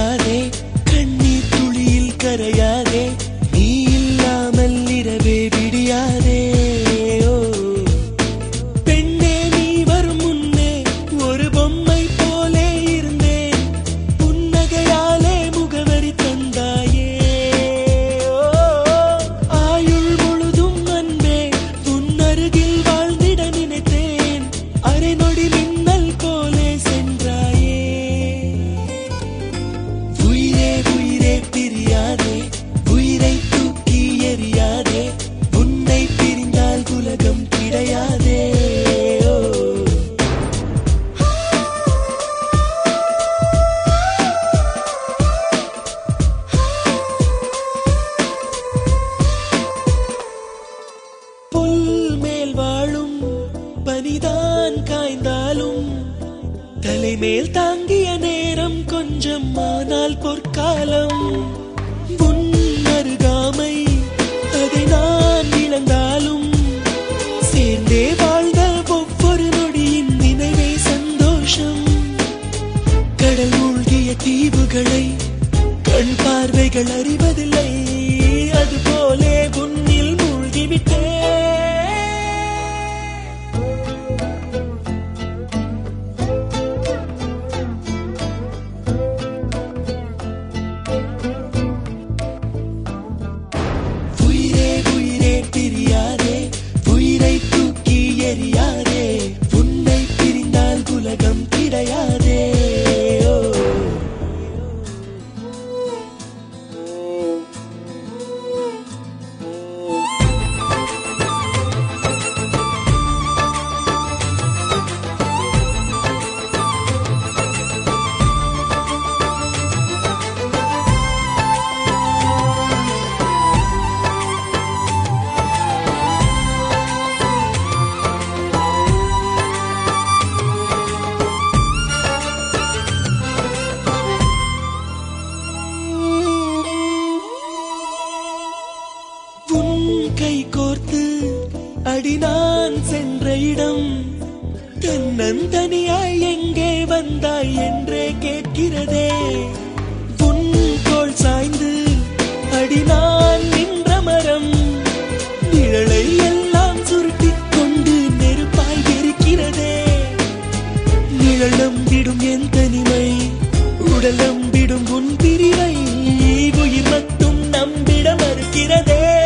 அலையாதே கண்ணீர் துளியில் கரையாதே நீ இல்லாமல் இரவே விடியாதே ஓ பெண்ணே நீ வரும் முன்னே ஒரு பொம்மை போலே இருந்தேன் புன்னகையாலே முகவரி தந்தாயே ஓ, ஆயுள் முழுதும் அன்பே உன் அருகில் வாழ்ந்திட நினைத்தேன் அரை நொடி மின்னல் போலே சென்றாயே உயிரே உயிரே பிரியாதே உயிரை தூக்கி எறியாதே உன்னை பிரிந்தால் உலகம் கிடையாதே ஓ புல் மேல் வாழும் பனிதான் காய்ந்தாலும் தலைமேல் தாங்கிய நேரம் கொஞ்சம் ஆனால் பொற்காலம் உன் அருகாமை அதை நான் இழந்தாலும் சேர்ந்தே வாழ்ந்த ஒவ்வொரு நொடியின் நினைவே சந்தோஷம் கடல் மூழ்கிய தீவுகளை கண் பார்வைகள் அறிவதில்லை அதுபோலே உன்னில் மூழ்கிவிட்டே உயிரே உயிரே பிரியாதே உயிரை தூக்கி எறியாதே உன்னை பிரிந்தால் உலகம் கிடையாதே ஓ உன் கை கோர்த்து அடி நான் சென்ற இடம் தன்னந்தனியாய் எங்கே வந்தாய் என்றே கேட்கிறதே உன் தோள் சாய்ந்து அடி நான் நின்ற மரம் நிழலை எல்லாம் சுருட்டிக் கொண்டு நெருப்பாய் எரிக்கிறதே நிழலம் விடும் என் தனிமை உடலம் விடும் உன் பிரிவை உயிர் மட்டும் நம்பிட மறுக்கிறதே